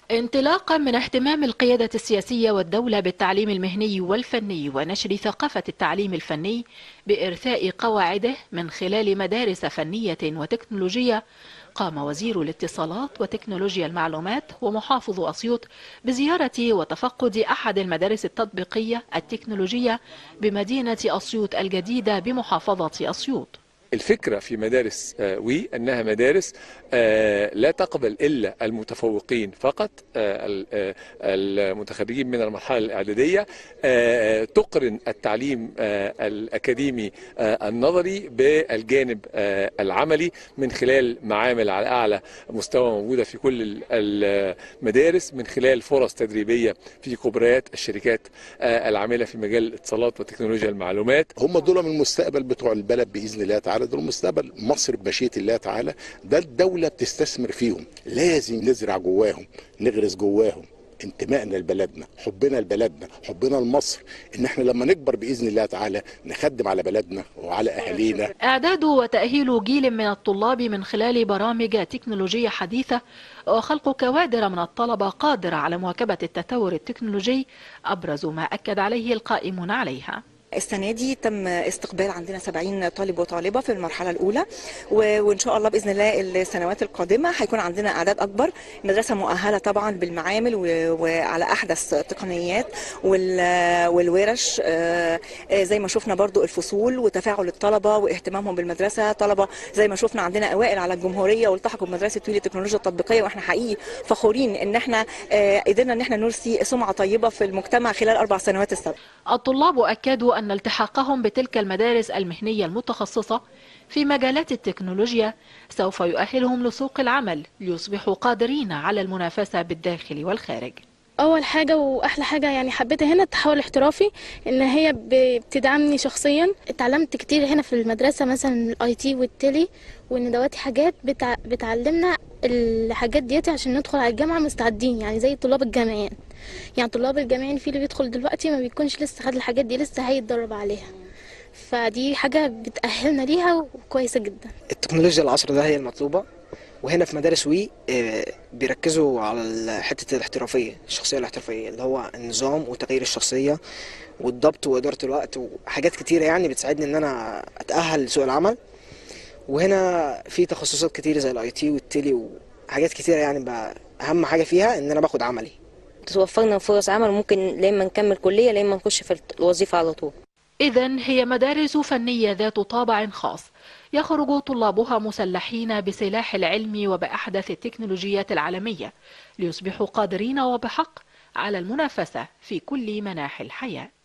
انطلاقا من اهتمام القيادة السياسية والدولة بالتعليم المهني والفني ونشر ثقافة التعليم الفني بإرثاء قواعده من خلال مدارس فنية وتكنولوجية قام وزير الاتصالات وتكنولوجيا المعلومات ومحافظ أسيوط بزيارة وتفقد أحد المدارس التطبيقية التكنولوجية بمدينة أسيوط الجديدة بمحافظة أسيوط الفكرة في مدارس وي أنها مدارس لا تقبل إلا المتفوقين فقط المتخرجين من المرحلة الإعدادية تقرن التعليم الأكاديمي النظري بالجانب العملي من خلال معامل على أعلى مستوى موجودة في كل المدارس من خلال فرص تدريبية في كبريات الشركات العاملة في مجال الاتصالات وتكنولوجيا المعلومات هم دول من المستقبل بتوع البلد بإذن الله تعالى دول المستقبل مصر بمشيئة الله تعالى ده الدولة بتستثمر فيهم لازم نزرع جواهم نغرس جواهم انتمائنا لبلدنا حبنا لبلدنا حبنا لمصر ان احنا لما نكبر باذن الله تعالى نخدم على بلدنا وعلى اهالينا اعداد وتاهيل جيل من الطلاب من خلال برامج تكنولوجيه حديثه وخلق كوادر من الطلبه قادره على مواكبه التطور التكنولوجي ابرز ما اكد عليه القائمون عليها السنة دي تم استقبال عندنا 70 طالب وطالبة في المرحلة الأولى وإن شاء الله بإذن الله السنوات القادمة هيكون عندنا أعداد أكبر مدرسة مؤهلة طبعا بالمعامل وعلى أحدث التقنيات والورش زي ما شفنا برضو الفصول وتفاعل الطلبة واهتمامهم بالمدرسة طلبة زي ما شفنا عندنا أوائل على الجمهورية والتحقوا بمدرسة ويلي التكنولوجيا التطبيقية وإحنا حقيقي فخورين إن إحنا قدرنا إن إحنا نرسي سمعة طيبة في المجتمع خلال أربع سنوات السابقة الطلاب أكدوا أن التحاقهم بتلك المدارس المهنية المتخصصة في مجالات التكنولوجيا سوف يؤهلهم لسوق العمل ليصبحوا قادرين على المنافسة بالداخل والخارج اول حاجه واحلى حاجه يعني حبيتها هنا التحول الاحترافي ان هي بتدعمني شخصيا اتعلمت كتير هنا في المدرسه مثلا الاي تي والتلي وان دواتي حاجات بتع... بتعلمنا الحاجات دياتي عشان ندخل على الجامعه مستعدين يعني زي طلاب الجامعيين يعني طلاب الجامعيين في اللي بيدخل دلوقتي ما بيكونش لسه خد الحاجات دي لسه هيتدرب عليها فدي حاجه بتاهلنا ليها وكويسه جدا التكنولوجيا العصر ده هي المطلوبه وهنا في مدارس وي بيركزوا على حتة الاحترافية الشخصية الاحترافية اللي هو النظام وتغيير الشخصية والضبط وإدارة الوقت وحاجات كتيرة يعني بتساعدني إن أنا أتأهل لسوق العمل وهنا في تخصصات كتيرة زي الاي تي والتلي وحاجات كتيرة يعني بقى أهم حاجة فيها إن أنا باخد عملي توفرنا فرص عمل ممكن لا إما نكمل كلية لا إما نخش في الوظيفة على طول إذا هي مدارس فنية ذات طابع خاص يخرج طلابها مسلحين بسلاح العلم وبأحدث التكنولوجيات العالمية ليصبحوا قادرين وبحق على المنافسة في كل مناحي الحياة